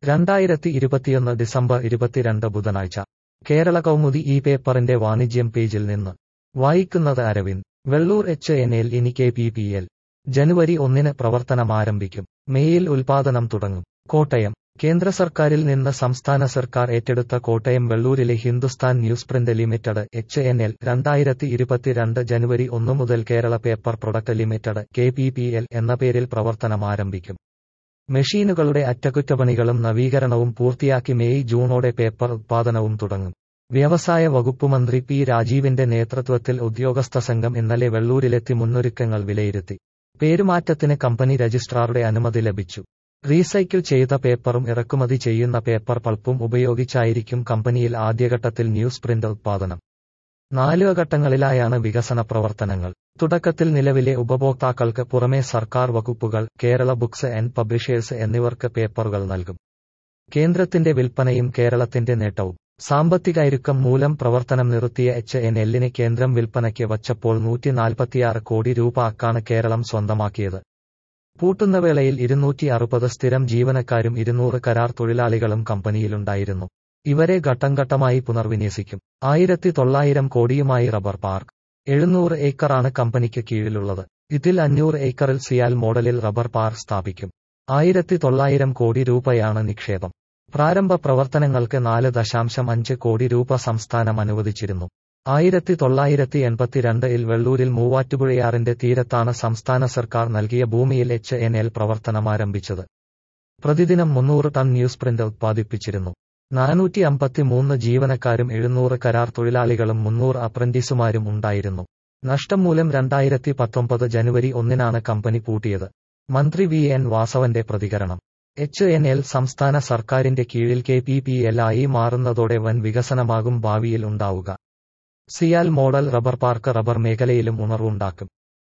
രണ്ടായിരത്തി ഇരുപത്തിയൊന്ന് ഡിസംബർ ഇരുപത്തിരണ്ട് ബുധനാഴ്ച കേരള കൗമുദി ഈ പേപ്പറിന്റെ വാണിജ്യം പേജിൽ നിന്ന് വായിക്കുന്നത് Aravind Velloor H N L ഇനി കെ പി പി എൽ ജനുവരി ഒന്നിന് പ്രവർത്തനം ആരംഭിക്കും മേയിൽ ഉൽപാദനം തുടങ്ങും കോട്ടയം കേന്ദ്ര സർക്കാരിൽ നിന്ന് സംസ്ഥാന സർക്കാർ ഏറ്റെടുത്ത കോട്ടയം വെള്ളൂരിലെ Hindustan news print limited H N L രണ്ടായിരത്തി ഇരുപത്തിരണ്ട് ജനുവരി ഒന്ന് മുതൽ Kerala paper product limited K P P L എന്ന പേരിൽ പ്രവർത്തനം ആരംഭിക്കും മെഷീനുകളുടെ അറ്റകുറ്റപ്പണികളും നവീകരണവും പൂർത്തിയാക്കി മെയ് ജൂണോടെ പേപ്പർ ഉത്പാദനവും തുടങ്ങും വ്യവസായ വകുപ്പ് മന്ത്രി പി രാജീവിന്റെ നേതൃത്വത്തിൽ ഉദ്യോഗസ്ഥ സംഘം ഇന്നലെ വെള്ളൂരിലെത്തി മുന്നൊരുക്കങ്ങൾ വിലയിരുത്തി പേരുമാറ്റത്തിന് കമ്പനി രജിസ്ട്രാറുടെ അനുമതി ലഭിച്ചു റീസൈക്കിൾ ചെയ്ത പേപ്പറും ഇറക്കുമതി ചെയ്യുന്ന പേപ്പർ പൾപ്പും ഉപയോഗിച്ചായിരിക്കും കമ്പനിയിൽ ആദ്യഘട്ടത്തിൽ ന്യൂസ് പ്രിന്റ് ഉത്പാദനം നാല് ഘട്ടങ്ങളിലായാണ് വികസന പ്രവർത്തനങ്ങൾ തുടക്കത്തിൽ നിലവിലെ ഉപഭോക്താക്കൾക്ക് പുറമെ സർക്കാർ വകുപ്പുകൾ കേരള ബുക്സ് ആൻഡ് പബ്ലിഷേഴ്സ് എന്നിവർക്ക് പേപ്പറുകൾ നൽകും കേന്ദ്രത്തിന്റെ വിൽപ്പനയും കേരളത്തിന്റെ നേട്ടവും സാമ്പത്തികൈരുക്കം മൂലം പ്രവർത്തനം നിർത്തിയ എച്ച് എൻ എല്ലിന് കേന്ദ്രം വിൽപ്പനയ്ക്ക് വച്ചപ്പോൾ നൂറ്റി നാൽപ്പത്തിയാറ് കോടി രൂപ അക്കാണ് കേരളം സ്വന്തമാക്കിയത് പൂട്ടുന്ന വേളയിൽ ഇരുന്നൂറ്റി അറുപത് സ്ഥിരം ജീവനക്കാരും ഇരുന്നൂറ് കരാർ തൊഴിലാളികളും കമ്പനിയിലുണ്ടായിരുന്നു ഇവരെ ഘട്ടം ഘട്ടമായി പുനർവിന്യസിക്കും ആയിരത്തി തൊള്ളായിരം കോടിയുമായി റബ്ബർ പാർക്ക് എഴുന്നൂറ് ഏക്കറാണ് കമ്പനിക്ക് കീഴിലുള്ളത് ഇതിൽ അഞ്ഞൂറ് ഏക്കറിൽ സിയാൽ മോഡലിൽ റബ്ബർ പാർക്ക് സ്ഥാപിക്കും ആയിരത്തി തൊള്ളായിരം കോടി രൂപയാണ് നിക്ഷേപം പ്രാരംഭ പ്രവർത്തനങ്ങൾക്ക് നാല് ദശാംശം അഞ്ച് കോടി രൂപ സംസ്ഥാനം അനുവദിച്ചിരുന്നു ആയിരത്തി തൊള്ളായിരത്തി എൺപത്തിരണ്ടിൽ വെള്ളൂരിൽ മൂവാറ്റുപുഴയാറിന്റെ തീരത്താണ് സംസ്ഥാന സർക്കാർ നൽകിയ ഭൂമിയിൽ എച്ച് എൻ എൽ പ്രവർത്തനമാരംഭിച്ചത് പ്രതിദിനം മുന്നൂറ് ടൺ ന്യൂസ് പ്രിന്റ് ഉത്പാദിപ്പിച്ചിരുന്നു നാനൂറ്റി അമ്പത്തിമൂന്ന് ജീവനക്കാരും എഴുന്നൂറ് കരാർ തൊഴിലാളികളും മുന്നൂറ് അപ്രന്റീസുമാരും ഉണ്ടായിരുന്നു നഷ്ടം മൂലം രണ്ടായിരത്തി പത്തൊമ്പത് ജനുവരി ഒന്നിനാണ് കമ്പനി പൂട്ടിയത് മന്ത്രി വി എൻ വാസവന്റെ പ്രതികരണം എച്ച് എൻ എൽ സംസ്ഥാന സർക്കാരിന്റെ കീഴിൽ കെ പി പി എൽ ആയി മാറുന്നതോടെ വൻ വികസനമാകും ഭാവിയിൽ ഉണ്ടാവുക CIAL model rubber park rubber മേഖലയിലും ഉണർവുണ്ടാക്കും